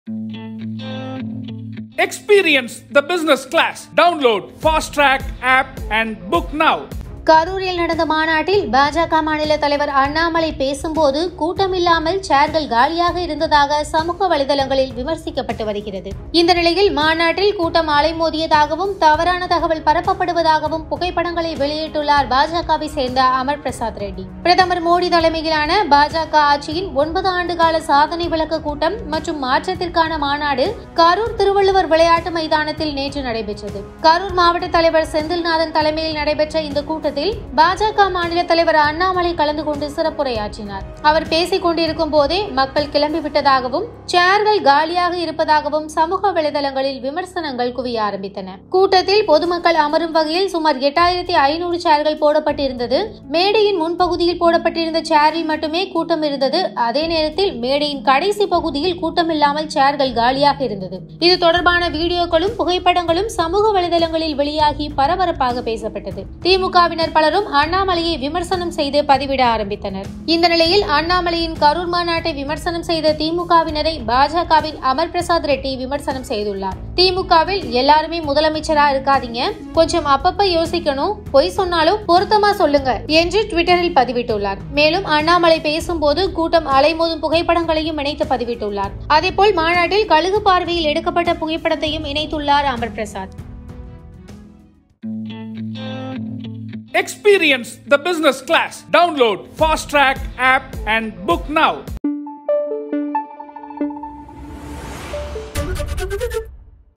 Experience the business class. Download Fast Track app and book now. கரூரில் நடந்த மாநாட்டில் பாஜக மாநில தலைவர் அண்ணாமலை பேசும்போது கூட்டமில்லாமல் சேர்கள் காலியாக இருந்ததாக சமூக வலைதளங்களில் விமர்சிக்கப்பட்டு வருகிறது இந்த நிலையில் மாநாட்டில் கூட்டம் அலைமோதியதாகவும் தவறான தகவல் பரப்பப்படுவதாகவும் புகைப்படங்களை வெளியிட்டுள்ளார் பாஜகவை சேர்ந்த அமர் பிரசாத் ரெட்டி பிரதமர் மோடி தலைமையிலான பாஜக ஆட்சியின் ஒன்பது ஆண்டு கால சாதனை விளக்க கூட்டம் மற்றும் மாற்றத்திற்கான மாநாடு கரூர் திருவள்ளுவர் விளையாட்டு மைதானத்தில் நேற்று நடைபெற்றது கரூர் மாவட்ட தலைவர் செந்தில்நாதன் தலைமையில் நடைபெற்ற இந்த கூட்டத்தில் பாஜக மாநில தலைவர் அண்ணாமலை கலந்து கொண்டு சிறப்புரையாற்றினார் அவர் பேசிக் கொண்டிருக்கும் போதே மக்கள் கிளம்பிவிட்டதாகவும் சேர்கள் காலியாக இருப்பதாகவும் சமூக வலைதளங்களில் விமர்சனங்கள் குவிய ஆரம்பித்தன கூட்டத்தில் பொதுமக்கள் அமரும் வகையில் சுமார் எட்டாயிரத்தி ஐநூறு சேர்கள் போடப்பட்டிருந்தது மேடையின் முன்பகுதியில் போடப்பட்டிருந்த சேரில் மட்டுமே கூட்டம் இருந்தது அதே நேரத்தில் மேடையின் கடைசி பகுதியில் கூட்டம் இல்லாமல் சேர்கள் காலியாக இருந்தது இது தொடர்பான வீடியோக்களும் புகைப்படங்களும் சமூக வலைதளங்களில் வெளியாகி பரபரப்பாக பேசப்பட்டது திமுகவினர் பலரும் அண்ணாமலையை விமர்சனம் செய்து பதிவிட ஆரம்பித்தனர் இந்த நிலையில் அண்ணாமலையின் கரூர் மாநாட்டை விமர்சனம் செய்த திமுகவினரை பாஜகவின் அமர் பிரசாத் ரெட்டி விமர்சனம் செய்துள்ளார் திமுகவில் எல்லாருமே முதலமைச்சரா இருக்காதீங்க கொஞ்சம் அப்பப்ப யோசிக்கணும் பொய் சொன்னாலும் பொருத்தமா சொல்லுங்க என்று ட்விட்டரில் பதிவிட்டுள்ளார் மேலும் அண்ணாமலை பேசும்போது கூட்டம் அலைமோதும் புகைப்படங்களையும் இணைத்து பதிவிட்டுள்ளார் அதேபோல் மாநாட்டில் கழுகு பார்வையில் எடுக்கப்பட்ட புகைப்படத்தையும் இணைத்துள்ளார் Amar Prasad Experience the business class. Download Fast Track app and book now.